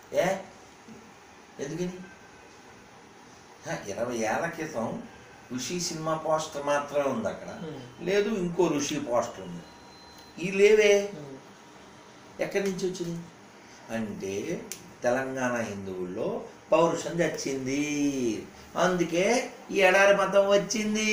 ఏ ఎందుకని హ, ఇరవై ఏళ్ల క్రితం ఋషి సినిమా పోస్టర్ మాత్రమే ఉంది అక్కడ ఉమ్. లేదు ఇంకో ఋషి పోస్టర్ ఉంది ఈ లేవే ఉమ్. ఎక్కడి నుంచి వచ్చింది అంటే తెలంగాణ హిందువుల్లో పౌరుషం తెచ్చింది అందుకే ఈ ఎడారి మతం వచ్చింది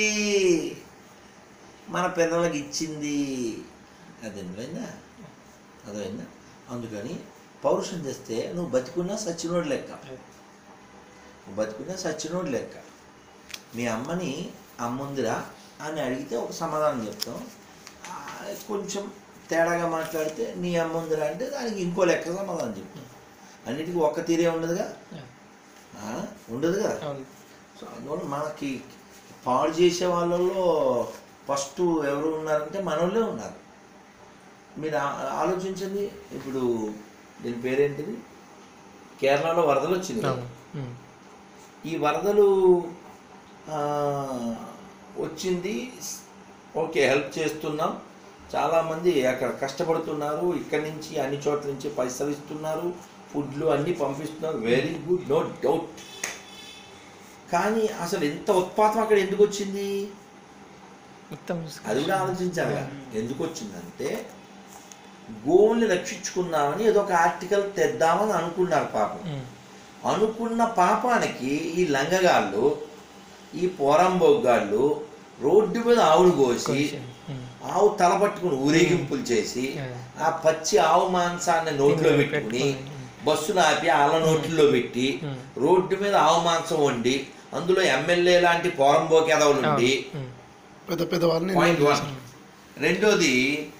మన పిల్లలకి ఇచ్చింది అది అర్థమైందా అర్థమైందా అందుకని పౌరుషం తెస్తే నువ్వు బతికున్నా సచ్చినోడు లెక్క నువ్వు బతికున్నా సచ్చినోడు లెక్క మీ అమ్మని అమ్ముందిరా అని అడిగితే ఒక సమాధానం చెప్తాం ఆ, కొంచెం తేడాగా మాట్లాడితే నీ అమ్ముందిరా అంటే దానికి ఇంకో లెక్క సమాధానం చెప్తాం అన్నిటికీ ఒక్క తీరే ఉండదుగా ఆ, ఉండదుగా అవును సో అందువల్ల మనకి పాడు చేసే వాళ్ళల్లో ఫస్ట్ ఎవరు ఉన్నారంటే మనోళ్ళే ఉన్నారు మీరు ఆ- ఆలోచించండి ఇప్పుడు దీని పేరేంటిది కేరళలో వరదలు వచ్చింది కదా. అవును ఉమ్. ఈ వరదలు ఆ, వచ్చింది ఓకే హెల్ప్ చేస్తున్నాం చాలామంది అక్కడ కష్టపడుతున్నారు ఇక్కడి నుంచి అన్ని చోట్ల నుంచి పైసలు ఇస్తున్నారు ఫుడ్లు అన్నీ పంపిస్తున్నారు వెరీ గుడ్ నో డౌట్ కానీ అసలు ఎంత ఉత్పాతం అక్కడ ఎందుకు వచ్చింది మొత్తం అది కూడా ఆలోచించాలి కదా. ఎందుకు వచ్చిందంటే గోవుల్ని రక్షించుకుందామని ఏదో ఒక ఆర్టికల్ తెద్దామని అనుకున్నారు పాపం ఉమ్. అనుకున్న పాపానికి ఈ లంగగాళ్ళు ఈ పోరంబోగ్గాళ్ళు రోడ్డు మీద ఆవును కోసి కొంచెం, ఉమ్. ఆవు తల పట్టుకుని ఊరేగింపులు చేసి ఆ పచ్చి ఆవు మాంసాన్ని నోట్లో తిని పెట్టుకుని పెట్టుకుని. బస్సులు ఆపి ఆళ్ళ నోట్లో పెట్టి ఉమ్. రోడ్డు మీద ఆవు మాంసం వండి అందులో ఎమ్మెల్యే లాంటి పోరంబోకి ఎదవలు ఉండి ఉమ్. పెద్ద పెద్ద వాళ్ళని పాయింట్ వన్ రెండోది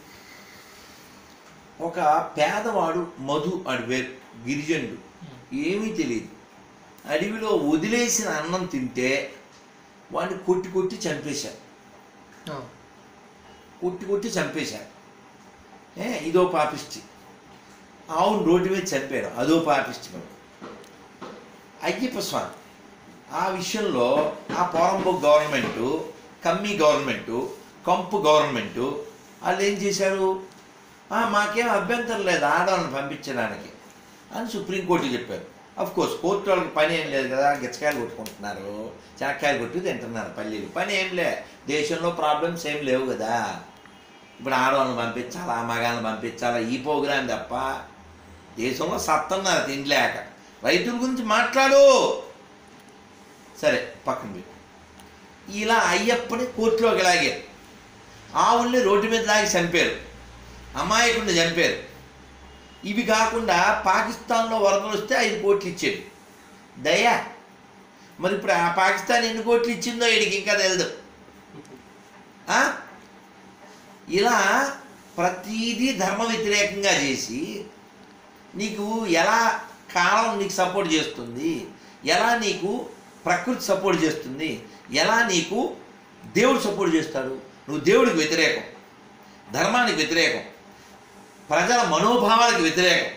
ఒక పేదవాడు మధు అడివేరు గిరిజనుడు ఏమీ తెలియదు అడవిలో వదిలేసిన అన్నం తింటే వాడిని కొట్టి కొట్టి చంపేశారు ఆ. కొట్టి కొట్టి చంపేశారు ఏ ఇదో పాపిష్టి ఆవును రోడ్డు మీద చంపారు అదో పాపిష్టి మరి అయ్యప్ప స్వామి ఆ విషయంలో ఆ పోరంబోక్ గవర్నమెంటు కమ్మి గవర్నమెంటు కంపు గవర్నమెంటు వాళ్ళు ఏం చేశారు "ఆ, మాకేం అభ్యంతరం లేదు ఆడవాళ్ళని పంపించడానికి అని సుప్రీంకోర్టు చెప్పారు అఫ్ కోర్స్ కోర్టు వాళ్ళకి పని ఏం లేదు కదా గిచ్చకాయలు కొట్టుకుంటున్నారు చెనక్కాయలు కొట్టి తింటున్నారు పల్లీలు పని ఏం లే దేశంలో ప్రాబ్లమ్స్ ఏం లేవు కదా ఇప్పుడు ఆడవాళ్ళని పంపించాలా మగాళ్ళని పంపించాలా ఈ ప్రోగ్రాం తప్ప దేశంలో సత్తన్నారు తినలేక రైతుల గురించి మాట్లాడు సరే పక్కన పెట్టు ఇలా అయ్యప్పని కోర్టులోకి లాగారు ఆవుల్ని రోడ్డు మీద లాగి చంపారు అమాయకుడిని చంపారు ఇవి కాకుండా పాకిస్తాన్లో వరదలు వస్తే ఐదు కోట్లు ఇచ్చాడు దయా మరి ఇప్పుడు ఆ పాకిస్తాన్ ఎన్ని కోట్లు ఇచ్చిందో వీడికి ఇంకా తెలియదు ఆ? ఇలా ప్రతీదీ ధర్మ వ్యతిరేకంగా చేసి నీకు ఎలా కాలం నీకు సపోర్ట్ చేస్తుంది ఎలా నీకు ప్రకృతి సపోర్ట్ చేస్తుంది ఎలా నీకు దేవుడు సపోర్ట్ చేస్తాడు నువ్వు దేవుడికి వ్యతిరేకం ధర్మానికి వ్యతిరేకం ప్రజల మనోభావాలకు వ్యతిరేకం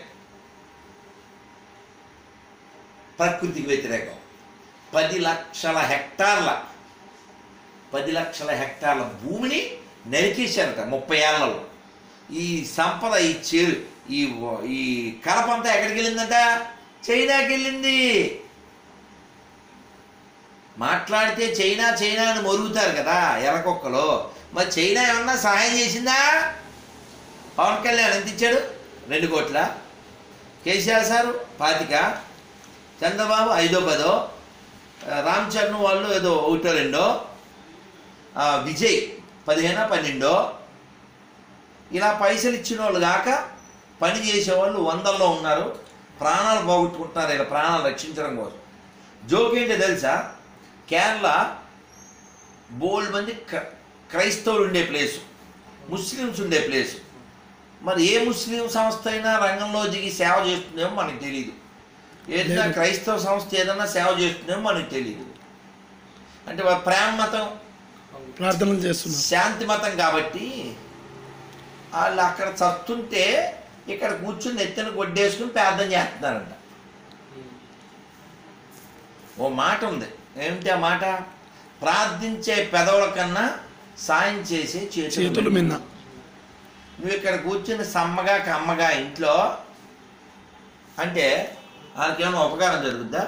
ప్రకృతికి వ్యతిరేకం పది లక్షల హెక్టార్ల పది లక్షల హెక్టార్ల భూమిని నరికేశారట ముప్పై ఏళ్లలో ఈ సంపద ఈ చేరు ఈ వ- ఈ కలపంతా ఎక్కడికి వెళ్ళిందంట చైనాకి వెళ్ళింది మాట్లాడితే చైనా చైనా అని మొరుగుతారు కదా ఎర్రకొక్కలో మరి చైనా ఏమన్నా సహాయం చేసిందా పవన్ కళ్యాణ్ ఎంత ఇచ్చాడు రెండు కోట్ల కేసీఆర్ సారు పాతిక చంద్రబాబు ఐదో పదో ఆ, రామ్ చరణ్ వాళ్ళు ఏదో ఒకటో రెండో ఆ, విజయ్ పదిహేనో పన్నెండో ఇలా పైసలు ఇచ్చిన వాళ్ళు కాక పని చేసేవాళ్ళు వందల్లో ఉన్నారు ప్రాణాలు పోగొట్టుకుంటున్నారు ఇలా ప్రాణాలు రక్షించడం కోసం జోక్ ఏంటో తెలుసా కేరళ బోల్డ్ మంది క్ర- క్రైస్తవులు ఉండే ప్లేసు ముస్లిమ్స్ ఉండే ప్లేసు మరి ఏ ముస్లిం సంస్థ అయినా రంగంలో దిగి సేవ చేస్తుందేమో మనకు తెలియదు ఏదైనా లేదు. క్రైస్తవ సంస్థ ఏదైనా సేవ చేస్తుందేమో మనకు తెలియదు అంటే వాళ్ళ ప్రేమ మతం ప్రార్థనలు చేస్తున్నారు శాంతి మతం కాబట్టి వాళ్ళు అక్కడ చస్తుంటే ఇక్కడ కూర్చుని ఎత్తున కొట్టేసుకుని ప్రార్థన చేస్తున్నారంట ఓ మాట ఉంది ఏమిటి ఆ మాట ప్రార్థించే పెదవుల కన్నా సాయం చేసే చేతులు చేతులు మిన్న నువ్వు ఇక్కడ కూర్చుని సమ్మగా కమ్మగా ఇంట్లో అంటే వాళ్ళకి ఏమైనా ఉపకారం జరుగుద్దా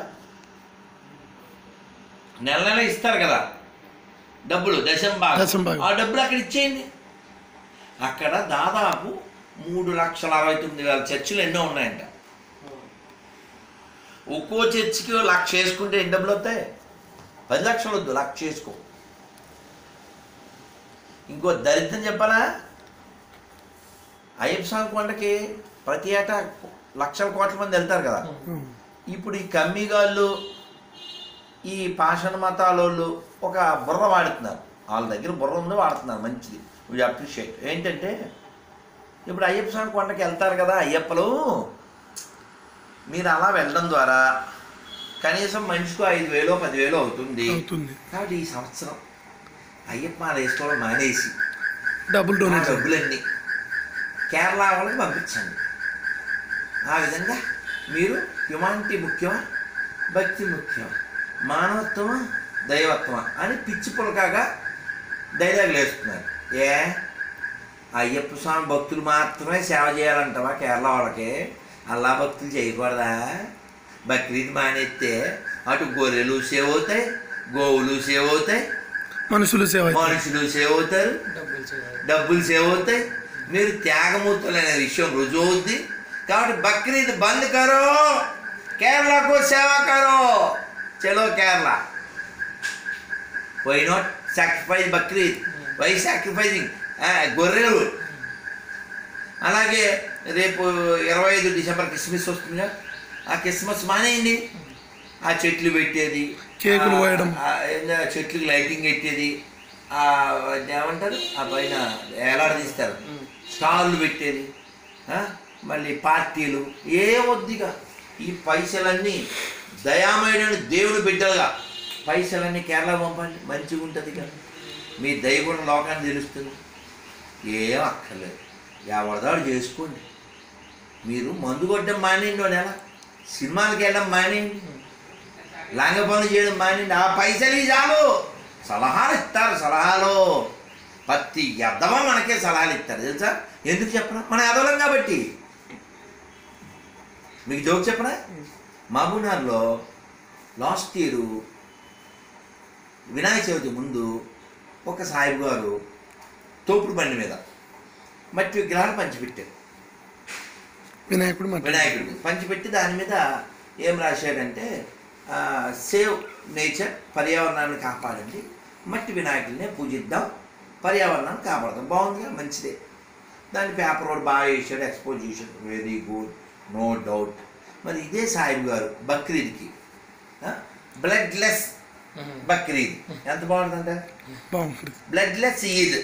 నెల నెల ఇస్తారు కదా డబ్బులు దశం భాగం దశం భాగం. ఆ డబ్బులు అక్కడ ఇచ్చేయండి అక్కడ దాదాపు మూడు లక్షల అరవై తొమ్మిది వేల చర్చిలు ఎన్నో ఉన్నాయంట ఒక్కో చర్చికి లక్ష వేసుకుంటే ఎన్ని డబ్బులు వస్తాయి పది లక్షలు వద్దు లక్ష వేసుకో ఇంకో దరిద్రం చెప్పాలా అయ్యప్ప స్వామి కొండకి ప్రతి ఏటా లక్షల కోట్ల మంది వెళ్తారు కదా ఉమ్. ఇప్పుడు ఈ కమ్మిగాళ్ళు ఈ పాషణ మతాలోళ్ళు ఒక బుర్ర వాడుతున్నారు వాళ్ళ దగ్గర బుర్ర ఉంది వాడుతున్నారు మంచిది వీ అప్రిషియేట్ ఏంటంటే ఇప్పుడు అయ్యప్ప స్వామి కొండకి వెళ్తారు కదా అయ్యప్పలు మీరు అలా వెళ్ళడం ద్వారా కనీసం మనిషికి ఐదు వేలో పదివేలో అవుతుంది అవుతుంది కాబట్టి ఈ సంవత్సరం అయ్యప్ప మాల వేసుకోవడం మానేసి డబుల్ ఆ డొనేట్ డబ్బులన్నీ కేరళ వాళ్ళకి పంపించండి ఆ విధంగా మీరు హ్యుమానిటీ ముఖ్యమా భక్తి ముఖ్యం మానవత్వమా దైవత్వమా అని పిచ్చి పులకాగా డైలాగులు వేస్తున్నారు ఏ అయ్యప్ప స్వామి భక్తులు మాత్రమే సేవ చేయాలంటావా కేరళ వాళ్ళకి అల్లా భక్తులు చేయకూడదా బక్రీద్ మానేస్తే అటు గొర్రెలు సేవ్ అవుతాయి గోవులు సేవ్ అవుతాయి మనుషులు సేవ అవుతారు. మనుషులు సేవ్ అవుతారు డబ్బులు చేయాలి డబ్బులు సేవ్ అవుతాయి మీరు త్యాగమూర్తులు అనే విషయం రుజువు అవుద్ది కాబట్టి బక్రీద్ బంద్ కరో కేరళకు సేవా కరో చలో Kerala why not sacrifice Bakrid why sacrificing గొర్రెలు అలాగే రేపు ఇరవై ఐదు డిసెంబర్ క్రిస్మస్ వస్తుందిగా ఆ క్రిస్మస్ మానేయండి ఆ చెట్లు పెట్టేది కేకులు ఆ- కోయడం. ఆ ఏందో చెట్లకు లైటింగ్ పెట్టేది ఆ ఏమంటారు ఆ పైన ఏలాడదీస్తారు స్టాళ్ళు పెట్టేది ఆ? మళ్ళీ పార్టీలు ఏ వద్దిగా ఈ పైసలన్నీ దయామయుడైన దేవుని బిడ్డలుగా పైసలన్నీ కేరళ పంపండి మంచిగా ఉంటుంది కదా మీ దైవం లోకాన్ని తెలుస్తుంది ఏం అక్కర్లేదు ఎవరిదాడు చేసుకోండి మీరు మందు కొట్టడం మానేయండి ఓ నెల సినిమాలకు వెళ్ళడం మానేయండి లాంగ పనులు చేయడం మానేయండి ఆ పైసలు ఇవి చాలు సలహాలు ఇస్తారు సలహాలు ప్రతి ఎద్దమా మనకే సలహాలు ఇస్తారు తెలుసా ఎందుకు చెప్పనా మన ఎదవలం కాబట్టి మీకు జోక్ చెప్పనా మహబూబ్నగర్లో లాస్ట్ ఇయర్ వినాయక చవితి ముందు ఒక సాహిబ్ గారు తోపుడు బండి మీద మట్టి విగ్రహాలు పంచిపెట్టారు వినాయకుడు మాట వినాయకుడికి పంచిపెట్టి దాని మీద ఏం రాశాడంటే సేవ్ నేచర్ పర్యావరణాన్ని కాపాడండి మట్టి వినాయకుడినే పూజిద్దాం పర్యావరణాన్ని కాపాడదాం బాగుందిగా మంచిదే దాని పేపర్ కూడా బాగా వేసాడు ఎక్స్పోజ్ చేశాడు వెరీ గుడ్ నో డౌట్ మరి ఇదే సాహిబ్ గారు బక్రీద్కి బ్లడ్లెస్ బక్రీద్ ఎంత బాగుంటుందంటే బాగుంటుంది bloodless Eid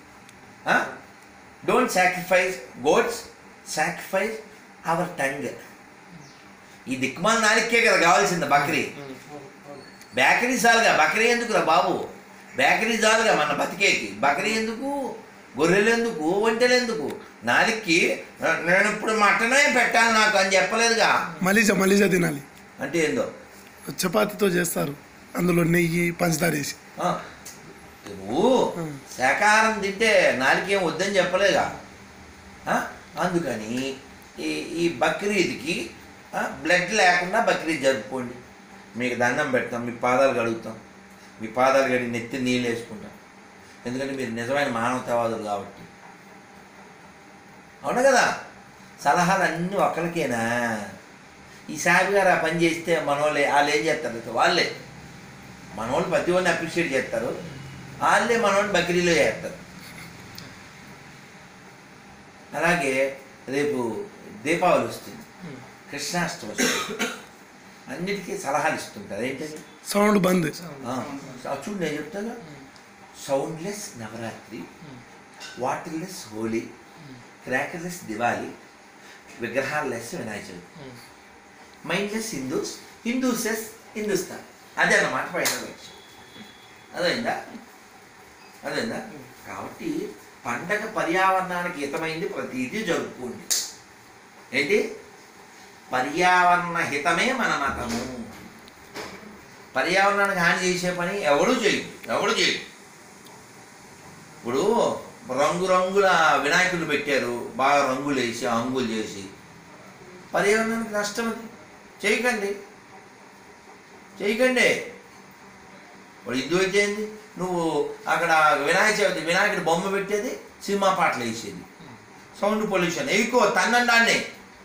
don't sacrifice god's sacrifice our tongue ఈ దిక్కుమాల నాలుకే కదా కావాల్సింది బక్రీ బేకరీ చాలుగా బకరీ ఎందుకురా బాబు బేకరీ చాలుగా మన బతికేకి బకరీ ఎందుకు గొర్రెలు ఎందుకు ఒంటెలు ఎందుకు నాలుగుకి నేను ఇప్పుడు మటనే పెట్టాలి నాకు అని చెప్పలేదుగా మలీజ మలీజ తినాలి అంటే ఏందో చపాతీతో చేస్తారు అందులో నెయ్యి పంచదార వేసి ఆ, నువ్వు శాకాహారం తింటే నాలుకేం వద్దని చెప్పలేగా ఆ, అందుకని ఈ ఈ బక్రీద్కి ఆ, బ్లడ్ లేకుండా బక్రీద్ జరుపుకోండి మీకు దండం పెడతాం మీ పాదాలు కడుగుతాం మీ పాదాలు కడిగి నెత్తి నీళ్ళు వేసుకుంటాం ఎందుకంటే మీరు నిజమైన మానవతావాదులు కాబట్టి అవును కదా సలహాలు అన్నీ ఒకరికేనా ఈ సాహెబ్ గారు ఆ పని చేస్తే మనోళ్ళే వాళ్ళు ఏం చేస్తారు అయితే వాళ్ళే మనోళ్ళు ప్రతి ఒక్కరిని అప్రిషియేట్ చేస్తారు వాళ్ళే మనోళ్ళు బక్రీలో చేస్తారు అలాగే రేపు దీపావళి వస్తుంది కృష్ణాష్టమి వస్తుంది అన్నిటికీ సలహాలు ఇస్తుంటారు ఏంటది సౌండ్ బంద్ ఆ, చూడు నేను చెప్తాను soundless Navratri waterless Holi crackerless Diwali విగ్రహాలెస్ వినాయక చవితి మైండ్లెస్ హిందూస్ హిందూసెస్ హిందుస్థాన్ అదే అన్నమాట పైన లక్ష్యం అదైందా అదైందా కాబట్టి పండగ పర్యావరణానికి హితమైంది ప్రతిదీ జరుపుకోండి ఏంటి పర్యావరణ హితమే మన మతము పర్యావరణానికి హాని చేసే పని ఎవడు చేయు ఎవడు చేయు ఇప్పుడు రంగురంగుల వినాయకులు పెట్టారు బాగా రంగులు వేసి అంగులు చేసి పర్యావరణానికి నష్టం అది చేయకండి చేయకండి వాడు హిందూ అయితే ఏంది నువ్వు అక్కడ వినాయక చవితి వినాయకుడి బొమ్మ పెట్టేది సినిమా పాటలు వేసేది సౌండ్ పొల్యూషన్ ఎక్కువ తన్నండాన్ని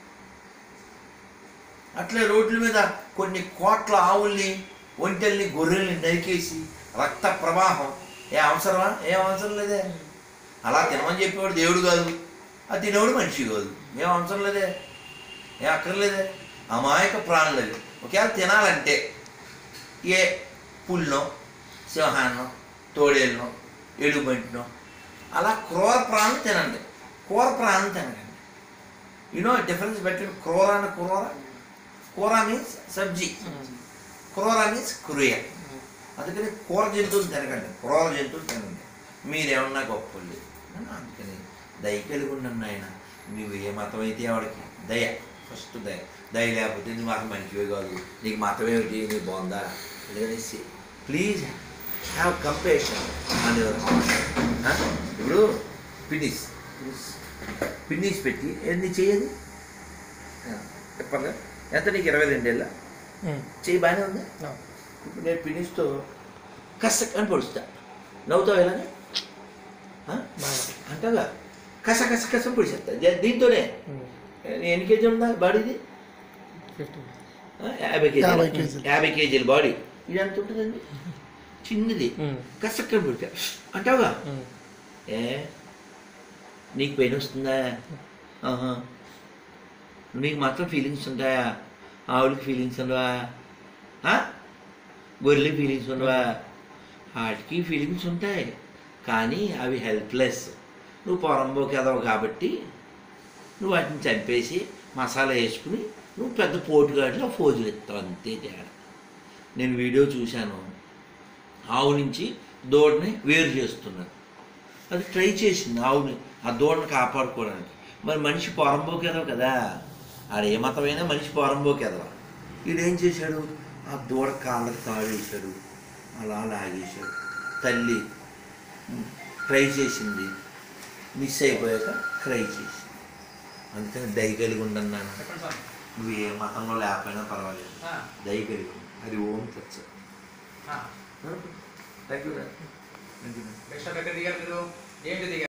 అట్లే రోడ్ల మీద కొన్ని కోట్ల ఆవుల్ని ఒంటెల్ని గొర్రెల్ని నరికేసి రక్త ప్రవాహం ఏ అవసరమా ఏం అవసరం లేదే అలా తినమని చెప్పేవాడు దేవుడు కాదు అది తినేవాడు మనిషి కాదు ఏం అవసరం లేదే ఏం అక్కర్లేదే అమాయక ప్రాణులు అవి ఒకవేళ తినాలంటే ఏ పుల్లో సింహాన్నో తోడేళ్ళనో ఎలుబంటినో అలా క్రూర ప్రాణులు తినండి కూర ప్రాణులు తినకండి యు నో డిఫరెన్స్ బిట్వీన్ క్రూర అండ్ క్రూర కూర మీన్స్ సబ్జీ క్రూర మీన్స్ క్రూయ అందుకని కూర జంతువులు తినకండి క్రూర జంతువులు తినండి మీరేమన్నా గొప్పలు అందుకని దయ కలిగి ఉండండి ఆయన నువ్వు ఏ మతం అయితే వాడికి దయ ఫస్ట్ దయ దయ లేకపోతే నువ్వు మాకు మంచివే కాదు నీకు మతం ఏమిటి నీ బాగుందా ఎందుకనేసి ప్లీజ్ హ్యావ్ కంపేషన్ అని ఇప్పుడు పినిస్ పిన్నిస్ పెట్టి ఎన్ని చేయదు చెప్పండి ఎంత నీకు ఇరవై రెండేళ్ళ ఉమ్. చెయ్యి బాగానే ఉంది ఆ. ఇప్పుడు నేను పినిస్తో కసక్ అని పొడుస్తా నవ్వుతావు ఎలాగే ఆ? బాగా. అంటగా కస కస కస పొడిచేస్తా జ- దీంతోనే ఉమ్. ఎన్ని కేజీలు ఉందా బాడీది ఫిఫ్టీ ఆ, యాభై కేజీలు యాభై కేజీలు. యాభై కేజీల బాడీ ఇది ఎంత ఉంటుందండి చిన్నది ఉమ్. కసక్కని పొడిచా అంటావుగా ఉమ్. ఏ నీకు పెయిన్ వస్తుందా ఆహా. నీకు మాత్రం ఫీలింగ్స్ ఉంటాయా ఆవులకి ఫీలింగ్స్ ఉండవా ఆ? గొర్రెలకి ఫీలింగ్స్ ఉండవా వాటికి ఫీలింగ్స్ ఉంటాయి కానీ అవి హెల్ప్లెస్ నువ్వు పొరంబోకి ఎదవు కాబట్టి నువ్వు వాటిని చంపేసి మసాలా వేసుకుని నువ్వు పెద్ద పోటుగాడిలో ఫోజులు ఎత్తావు అంతే తేడా నేను వీడియో చూశాను ఆవు నుంచి దూడని వేరు చేస్తున్నారు అది ట్రై చేసింది ఆవుని ఆ దూడని కాపాడుకోవడానికి మరి మనిషి పోరంబోకెదవ కదా ఆడ ఏ మతమైనా మనిషి పోరంబోకెదవ వీడేం చేశాడు ఆ దూడ కాళ్ళకి తాడు వేశాడు అలా లాగేశాడు తల్లి ట్రై చేసింది మిస్ అయిపోయాక ట్రై చేసింది అందుకని దయ కలిగి ఉండన్నాను చెప్పండి స్వామి నువ్వు ఏ మతంలో లేకపోయినా పర్వాలేదు ఆ, దయ కలిగి ఉండు. అది ఓం తచ్చు ఆ. Thank you thank you next ఎక్కడ దిగారు మీరు ఏంటి దిగారు